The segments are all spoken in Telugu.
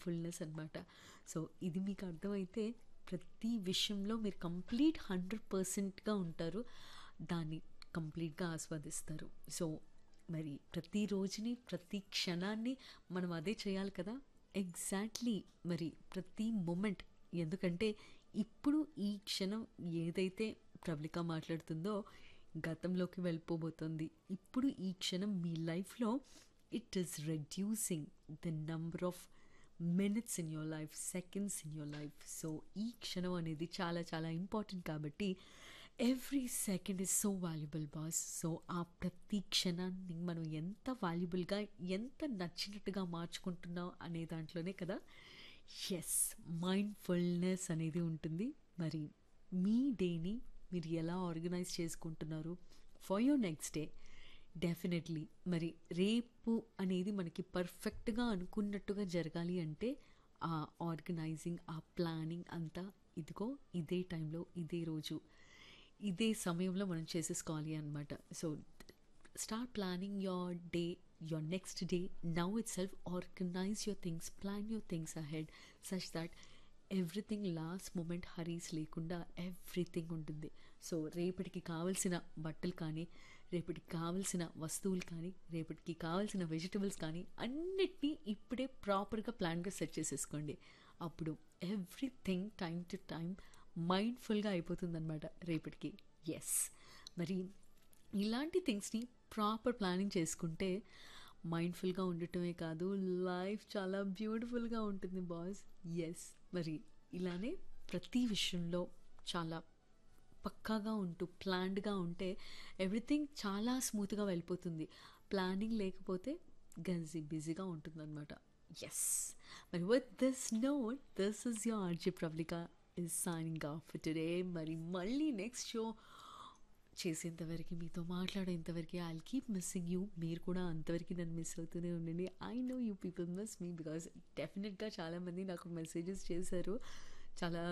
మైండ్ఫుల్నెస్ అనమాట సో ఇది మీకు అర్థమైతే ప్రతి విషయంలో మీరు కంప్లీట్ హండ్రెడ్ పర్సెంట్గా ఉంటారు దాన్ని కంప్లీట్గా ఆస్వాదిస్తారు సో మరి ప్రతి రోజుని ప్రతి క్షణాన్ని మనం అదే చేయాలి కదా ఎగ్జాక్ట్లీ మరి ప్రతి మూమెంట్ ఎందుకంటే ఇప్పుడు ఈ క్షణం ఏదైతే ప్రబలిక మాట్లాడుతుందో గతంలోకి వెళ్ళిపోబోతుంది ఇప్పుడు ఈ క్షణం మీ లైఫ్లో it is reducing the number of minutes in your life seconds in your life so ఈ క్షణం అనేది చాలా చాలా ఇంపార్టెంట్ కాబట్టి every second is so valuable boss so ఆ ప్రతి క్షణాన్ని మనం ఎంత వాల్యుబుల్గా ఎంత నచ్చినట్టుగా మార్చుకుంటున్నాం అనే దాంట్లోనే కదా ఎస్ మైండ్ఫుల్నెస్ అనేది ఉంటుంది మరి మీ డేని మీరు ఎలా ఆర్గనైజ్ చేసుకుంటున్నారు for your next day definitely మరి రేపు అనేది మనకి పర్ఫెక్ట్గా అనుకున్నట్టుగా జరగాలి అంటే ఆ ఆర్గనైజింగ్ ఆ ప్లానింగ్ అంతా ఇదిగో ఇదే టైంలో ఇదే రోజు ఇదే సమయంలో మనం చేసేసుకోవాలి అనమాట so start planning your day your next day now itself organize your things plan your things ahead such that everything last moment hurries లేకుండా ఎవ్రీథింగ్ ఉంటుంది సో రేపటికి కావలసిన బట్టలు కానీ రేపటికి కావలసిన వస్తువులు కానీ రేపటికి కావలసిన వెజిటబుల్స్ కానీ అన్నిటినీ ఇప్పుడే ప్రాపర్గా ప్లాన్గా సెట్ చేసేసుకోండి అప్పుడు ఎవ్రీథింగ్ టైం టు టైం మైండ్ఫుల్గా అయిపోతుంది అనమాట రేపటికి ఎస్ మరి ఇలాంటి థింగ్స్ని ప్రాపర్ ప్లానింగ్ చేసుకుంటే మైండ్ఫుల్గా ఉండటమే కాదు లైఫ్ చాలా బ్యూటిఫుల్గా ఉంటుంది బాస్ ఎస్ మరి ఇలానే ప్రతి విషయంలో చాలా పక్కాగా ఉంటూ ప్లాన్డ్గా ఉంటే ఎవ్రీథింగ్ చాలా స్మూత్గా వెళ్ళిపోతుంది ప్లానింగ్ లేకపోతే గజీ బిజీగా ఉంటుందన్నమాట ఎస్ మరి with this note this is your RJ Prablika is signing off today మరి మళ్ళీ నెక్స్ట్ షో చేసేంతవరకు మీతో మాట్లాడేంతవరకు ఐ కీప్ మిస్సింగ్ యూ మీరు కూడా అంతవరకు నన్ను మిస్ అవుతూనే ఉండండి I know you people miss me because డెఫినెట్గా చాలామంది నాకు మెసేజెస్ చేశారు చాలా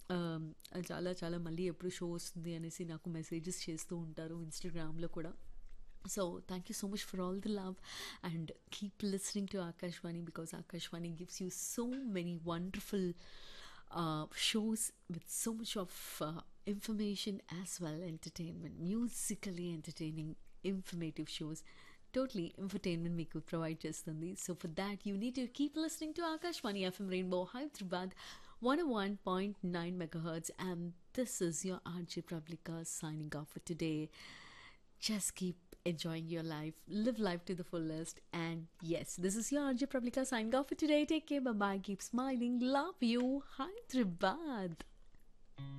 చాలా చాలా మళ్ళీ ఎప్పుడు షో వస్తుంది అనేసి నాకు మెసేజెస్ చేస్తూ ఉంటారు ఇన్స్టాగ్రామ్లో కూడా so thank you so much for all the love and keep listening to Akashvani because Akashvani gives you so many wonderful uh, shows with so much of uh, information as well entertainment musically entertaining informative shows totally entertainment మీకు ప్రొవైడ్ చేస్తుంది so for that you need to keep listening to Akashvani FM Rainbow Hyderabad one one point nine megahertz and this is your RJ Prablika signing off for today just keep enjoying your life live life to the fullest and yes this is your RJ Prablika signing off for today take care bye bye keep smiling love you Hyderabad